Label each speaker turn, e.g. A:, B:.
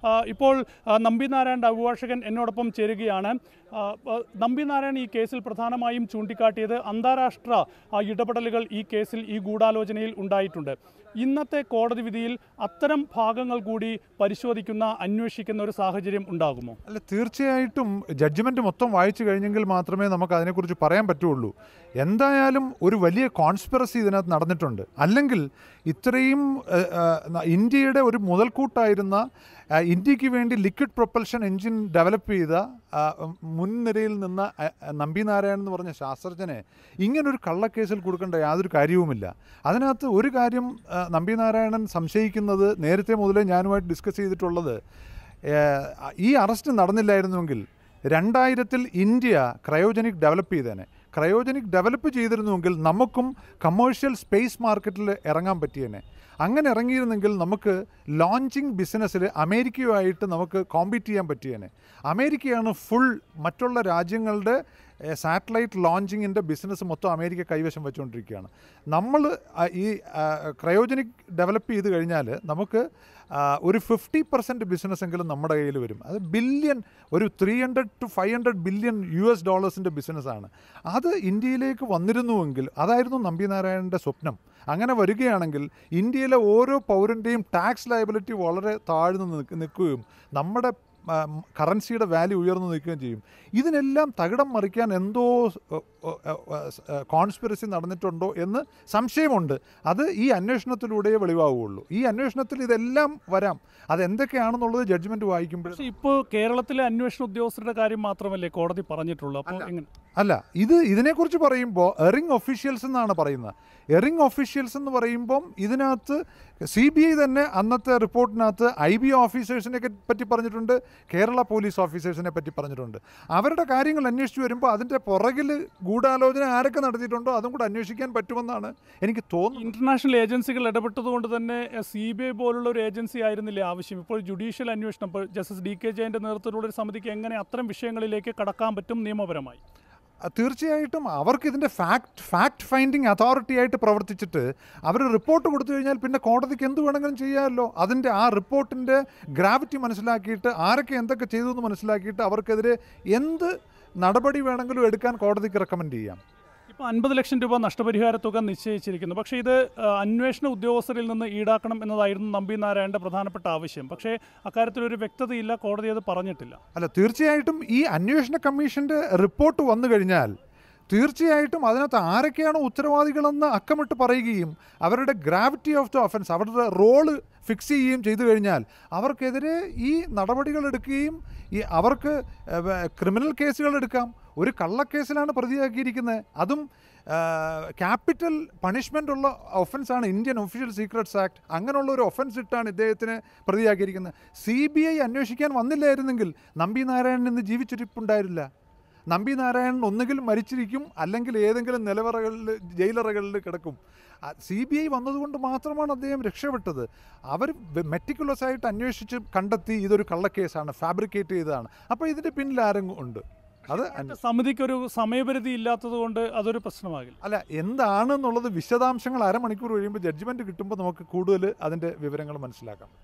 A: ആ, ഇപ്പോൾ ആ, നമ്പി നാരായണൻ്റെ അഭിഭാഷകൻ എന്നോടൊപ്പം ചേരുകയാണ് ആ, ആ, നമ്പി നാരായൺ ഈ കേസിൽ പ്രധാനമായും ചൂണ്ടിക്കാട്ടിയത് അന്താരാഷ്ട്ര ആ, ഇടപെടലുകൾ ഈ കേസിൽ ഈ ഗൂഢാലോചനയിൽ ഉണ്ടായിട്ടുണ്ട് ഇന്നത്തെ കോടതി വിധിയിൽ അത്തരം ഭാഗങ്ങൾ കൂടി പരിശോധിക്കുന്ന അന്വേഷിക്കുന്ന ഒരു സാഹചര്യം ഉണ്ടാകുമോ
B: അല്ല തീർച്ചയായിട്ടും ജഡ്ജ്മെന്റ് മൊത്തം വായിച്ചു കഴിഞ്ഞെങ്കിൽ മാത്രമേ നമുക്ക് അതിനെക്കുറിച്ച് പറയാൻ പറ്റുള്ളൂ എന്തായാലും ഒരു വലിയ കോൺസ്പിറസി ഇതിനകത്ത് നടന്നിട്ടുണ്ട് അല്ലെങ്കിൽ ഇത്രയും ഏഹ്, ഏഹ്, ഇന്ത്യയുടെ ഒരു മുതൽക്കൂട്ടായിരുന്ന ആ, ഇന്ത്യക്ക് വേണ്ടി ലിക്വിഡ് പ്രൊപ്പൽഷൻ എഞ്ചിൻ ഡെവലപ്പ് ചെയ്ത ആ, മുൻനിരയിൽ നിന്ന ആ, നമ്പി നാരായണൻ എന്ന് പറഞ്ഞ ശാസ്ത്രജ്ഞനെ ഇങ്ങനൊരു കള്ളക്കേസിൽ കൊടുക്കേണ്ട യാതൊരു കാര്യവുമില്ല അതിനകത്ത് ഒരു കാര്യം ആ, നമ്പി നാരായണൻ സംശയിക്കുന്നത് നേരത്തെ മുതലേ ഞാനുമായിട്ട് ഡിസ്കസ് ചെയ്തിട്ടുള്ളത് ഏഹ്, ഈ അറസ്റ്റ് നടന്നില്ലായിരുന്നുവെങ്കിൽ രണ്ടായിരത്തിൽ ഇന്ത്യ ക്രയോജനിക് ഡെവലപ്പ് ചെയ്തേനെ ക്രയോജനിക് ഡെവലപ്പ് ചെയ്തിരുന്നുവെങ്കിൽ നമുക്കും കമേഴ്ഷ്യൽ സ്പേസ് മാർക്കറ്റിൽ ഇറങ്ങാൻ പറ്റിയേനെ അങ്ങനെ ഇറങ്ങിയിരുന്നെങ്കിൽ നമുക്ക് ലോഞ്ചിങ് ബിസിനസ്സിൽ അമേരിക്കയുമായിട്ട് നമുക്ക് കോമ്പീറ്റ് ചെയ്യാൻ പറ്റിയേനെ അമേരിക്കയാണ് ഫുൾ മറ്റുള്ള രാജ്യങ്ങളുടെ സാറ്റലൈറ്റ് ലോഞ്ചിങ്ങിൻ്റെ ബിസിനസ് മൊത്തം അമേരിക്ക കൈവശം വെച്ചുകൊണ്ടിരിക്കുകയാണ് നമ്മൾ ആ, ഈ ക്രയോജനിക് ഡെവലപ്പ് ചെയ്ത് കഴിഞ്ഞാൽ നമുക്ക് ആ, ഒരു ഫിഫ്റ്റി പെർസെൻറ്റ് ബിസിനസ് എങ്കിലും നമ്മുടെ കയ്യിൽ വരും അത് ബില്യൺ ഒരു three hundred to five hundred billion U S ഡോളേഴ്സിൻ്റെ ബിസിനസ്സാണ് അത് ഇന്ത്യയിലേക്ക് വന്നിരുന്നുവെങ്കിൽ അതായിരുന്നു നമ്പി നാരായണൻ്റെ സ്വപ്നം അങ്ങനെ വരികയാണെങ്കിൽ ഇന്ത്യയിലെ ഓരോ പൗരൻ്റെയും ടാക്സ് ലയബിലിറ്റി വളരെ താഴ്ന്നു നിൽക്ക് നിൽക്കുകയും നമ്മുടെ കറൻസിയുടെ വാല്യൂ ഉയർന്നു നിൽക്കുകയും ചെയ്യും ഇതിനെല്ലാം തകിടം മറിക്കാൻ എന്തോ കോൺസ്പിറസി നടന്നിട്ടുണ്ടോ എന്ന് സംശയമുണ്ട് അത് ഈ അന്വേഷണത്തിലൂടെയേ വെളിവാകുകയുള്ളൂ ഈ അന്വേഷണത്തിൽ ഇതെല്ലാം വരാം അതെന്തൊക്കെയാണെന്നുള്ളത് ജഡ്ജ്മെൻറ്റ് വായിക്കുമ്പോൾ
A: പക്ഷേ ഇപ്പോൾ കേരളത്തിലെ അന്വേഷണ ഉദ്യോഗസ്ഥരുടെ കാര്യം മാത്രമല്ലേ കോടതി പറഞ്ഞിട്ടുള്ളൂ അപ്പോൾ എങ്ങനെ
B: അല്ല ഇത് ഇതിനെക്കുറിച്ച് പറയുമ്പോൾ എറിംഗ് ഒഫീഷ്യൽസ് എന്നാണ് പറയുന്നത് എറിംഗ് ഒഫീഷ്യൽസ് എന്ന് പറയുമ്പം ഇതിനകത്ത് സി ബി ഐ തന്നെ അന്നത്തെ റിപ്പോർട്ടിനകത്ത് ഐ ബി ഓഫീസേഴ്സിനെ പറ്റി പറഞ്ഞിട്ടുണ്ട് കേരള പോലീസ് ഓഫീസേഴ്സിനെ പറ്റി പറഞ്ഞിട്ടുണ്ട് അവരുടെ കാര്യങ്ങൾ അന്വേഷിച്ച് വരുമ്പോൾ അതിൻ്റെ പുറകിൽ ഗൂഢാലോചന ആരൊക്കെ നടത്തിയിട്ടുണ്ടോ അതും കൂടെ അന്വേഷിക്കാൻ പറ്റുമെന്നാണ് എനിക്ക് തോന്നുന്നത്
A: ഇന്റർനാഷണൽ ഏജൻസികൾ ഇടപെട്ടതുകൊണ്ട് തന്നെ സി ബി ഐ പോലുള്ള ഒരു ഏജൻസി ആയിരുന്നില്ലേ ആവശ്യം ഇപ്പോൾ ജുഡീഷ്യൽ അന്വേഷണം ഇപ്പോൾ ജസ്റ്റിസ് ഡി കെ ജയന്റെ നേതൃത്വത്തിലുള്ള ഒരു സമിതിക്ക് എങ്ങനെ അത്തരം വിഷയങ്ങളിലേക്ക് കടക്കാൻ പറ്റും നിയമപരമായി
B: അഹ് തീർച്ചയായിട്ടും അവർക്ക് ഇതിൻ്റെ ഫാക്ട് ഫാക്ട് ഫൈൻഡിങ് അതോറിറ്റി ആയിട്ട് പ്രവർത്തിച്ചിട്ട് അവർ റിപ്പോർട്ട് കൊടുത്തു കഴിഞ്ഞാൽ പിന്നെ കോടതിക്ക് എന്ത് വേണമെങ്കിലും ചെയ്യാമല്ലോ അതിൻ്റെ ആ റിപ്പോർട്ടിൻ്റെ ഗ്രാവിറ്റി മനസ്സിലാക്കിയിട്ട് ആരൊക്കെ എന്തൊക്കെ ചെയ്തു എന്ന് മനസ്സിലാക്കിയിട്ട് അവർക്കെതിരെ എന്ത് നടപടി വേണമെങ്കിലും എടുക്കാൻ കോടതിക്ക് റെക്കമെൻഡ് ചെയ്യാം
A: ഇപ്പോൾ അൻപത് ലക്ഷം രൂപ നഷ്ടപരിഹാര തുക നിശ്ചയിച്ചിരിക്കുന്നു പക്ഷേ ഇത് ആ, അന്വേഷണ ഉദ്യോഗസ്ഥരിൽ നിന്ന് ഈടാക്കണം എന്നതായിരുന്നു നമ്പി നാരായണന്റെ പ്രധാനപ്പെട്ട ആവശ്യം പക്ഷേ അക്കാര്യത്തിൽ ഒരു വ്യക്തതയില്ല കോടതി അത് പറഞ്ഞിട്ടില്ല
B: അല്ല തീർച്ചയായിട്ടും ഈ അന്വേഷണ കമ്മീഷൻ്റെ റിപ്പോർട്ട് വന്നു കഴിഞ്ഞാൽ തീർച്ചയായിട്ടും അതിനകത്ത് ആരൊക്കെയാണ് ഉത്തരവാദികളെന്ന് അക്കമിട്ട് പറയുകയും അവരുടെ ഗ്രാവിറ്റി ഓഫ് ദ ഒഫൻസ് അവരുടെ റോള് ഫിക്സ് ചെയ്യുകയും ചെയ്തു കഴിഞ്ഞാൽ അവർക്കെതിരെ ഈ നടപടികൾ എടുക്കുകയും ഈ അവർക്ക് ക്രിമിനൽ കേസുകൾ എടുക്കാം ഒരു കള്ളക്കേസിലാണ് പ്രതിയാക്കിയിരിക്കുന്നത് അതും ക്യാപിറ്റൽ പണിഷ്മെൻ്റ് ഉള്ള ഒഫൻസാണ് ഇന്ത്യൻ ഒഫീഷ്യൽ സീക്രട്സ് ആക്ട് അങ്ങനെയുള്ള ഒരു ഒഫൻസ് ഇട്ടാണ് ഇദ്ദേഹത്തിനെ പ്രതിയാക്കിയിരിക്കുന്നത് സി ബി ഐ അന്വേഷിക്കാൻ വന്നില്ലായിരുന്നെങ്കിൽ നമ്പി നാരായണൻ ഇന്ന് ജീവിച്ചിരിപ്പുണ്ടായിരുന്നില്ല നമ്പി നാരായണൻ ഒന്നുകിൽ മരിച്ചിരിക്കും അല്ലെങ്കിൽ ഏതെങ്കിലും നിലവറകളിൽ ജയിലറകളിൽ കിടക്കും സി ബി ഐ വന്നതുകൊണ്ട് മാത്രമാണ് അദ്ദേഹം രക്ഷപ്പെട്ടത് അവർ മെറ്റിക്കുലസ് ആയിട്ട് അന്വേഷിച്ച് കണ്ടെത്തി ഇതൊരു കള്ളക്കേസാണ് ഫാബ്രിക്കേറ്റ് ചെയ്തതാണ് അപ്പോൾ ഇതിൻ്റെ പിന്നിൽ ആരെങ്കിലും ഉണ്ട് അത് അന്വേ-
A: സമിതിക്ക് ഒരു സമയപരിധി ഇല്ലാത്തത് കൊണ്ട് അതൊരു പ്രശ്നമാകില്ല
B: അല്ല എന്താണെന്നുള്ളത് വിശദാംശങ്ങൾ അരമണിക്കൂർ കഴിയുമ്പോൾ ജഡ്ജ്മെൻറ്റ് കിട്ടുമ്പോൾ നമുക്ക് കൂടുതൽ അതിൻ്റെ വിവരങ്ങൾ മനസ്സിലാക്കാം